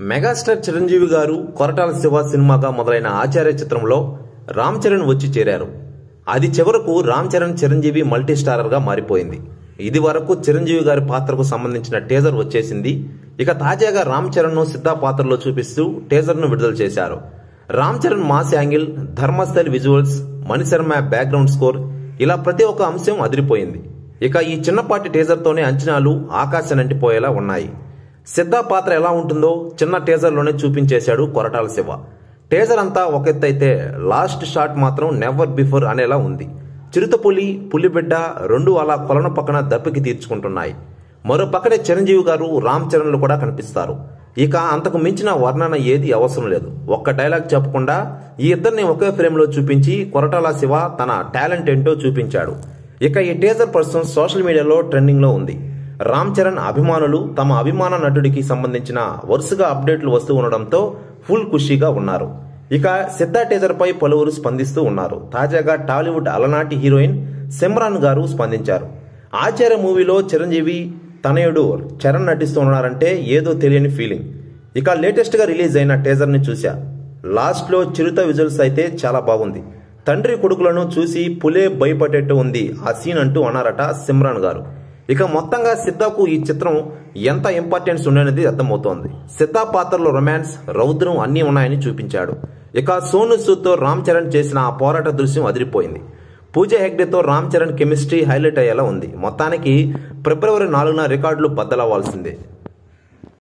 megastar Chiranjeevi గారు కొరటాల శివ సినిమాగా మొదలైన ఆచార్య చిత్రంలో రామ్ చరణ్ వచ్చి చేరారు అది చివరకు రామ్ చరణ్ చిరంజీవి మల్టీ స్టారర్ గా మారిపోయింది ఇది వరకు చిరంజీవి గారి పాత్రకు సంబంధించిన టీజర్ వచ్చేసింది ఇక తాజాగా రామ్ చరణ్ ను సిద్ధా పాత్రలో చూపిస్తూ టీజర్ ను విడుదల చేశారు Ram Charan mass angle Dharmasthal visuals Manisharma background score ఇలా ప్రతి ఒక్క అంశం అదిరిపోయింది ఇక ఈ చిన్నపాటి టీజర్ తోనే అంచనాలు ఆకాశానంటిపోయేలా ఉన్నాయి సిద్ధా పాత్ర ఎలా ఉంటుందో చిన్న టీజర్లోనే చూపించేశాడు కొరటాల శివ టీజర్ అంతా ఒక ఎత్తు అయితే లాస్ట్ షాట్ మాత్రం నెవర్ బిఫోర్ అనేలా ఉంది చిరుతపులి పులిబిడ్డ రెండు అలా కొలను పక్కన దప్పికి తీర్చుకుంటున్నాయి మరో పక్కనే చిరంజీవి గారు రామ్ చరణ్లు కూడా కనిపిస్తారు ఇక అంతకు మించిన వర్ణన ఏది అవసరం లేదు ఒక్క డైలాగ్ చెప్పకుండా ఈ ఇద్దరిని ఒకే ఫ్రేమ్లో చూపించి కొరటాల శివ తన టాలెంట్ ఏంటో చూపించాడు ఇక ఈ టీజర్ ప్రస్తుతం సోషల్ మీడియాలో ట్రెండింగ్లో ఉంది రామ్ చరణ్ అభిమానులు తమ అభిమాన నటుడికి సంబంధించిన వరుసగా అప్డేట్లు వస్తూ ఉండడంతో ఫుల్ ఖుషీగా ఉన్నారు ఇక సిద్ధా టీజర్ పై పలువురు స్పందిస్తూ ఉన్నారు తాజాగా టాలీవుడ్ అలనాటి హీరోయిన్ సిమ్రాన్ గారు స్పందించారు ఆచార్య మూవీలో చిరంజీవి తనయుడు చరణ్ నటిస్తూ ఉన్నారంటే ఏదో తెలియని ఫీలింగ్ ఇక లేటెస్ట్ గా రిలీజ్ అయిన టీజర్ ని చూసా లాస్ట్ లో చిరుత విజువల్స్ అయితే చాలా బాగుంది తండ్రి కొడుకులను చూసి పులే భయపడేట్టు ఉంది ఆ సీన్ అంటూ అన్నారట సిమ్రాన్ గారు ఇక మొత్తంగా సిద్ధాకు ఈ చిత్రం ఎంత ఇంపార్టెన్స్ ఉండనేది అర్థమవుతోంది సిద్ధా పాత్రలో రొమాన్స్ రౌద్రం అన్నీ ఉన్నాయని చూపించాడు ఇక సోను సూద్తో రామ్ చరణ్ చేసిన ఆ పోరాట దృశ్యం అదిరిపోయింది పూజ హెగ్డేతో రామ్ చరణ్ కెమిస్ట్రీ హైలైట్ అయ్యేలా ఉంది మొత్తానికి ఫిబ్రవరి నాలుగున రికార్డులు బద్దలవ్వాల్సిందే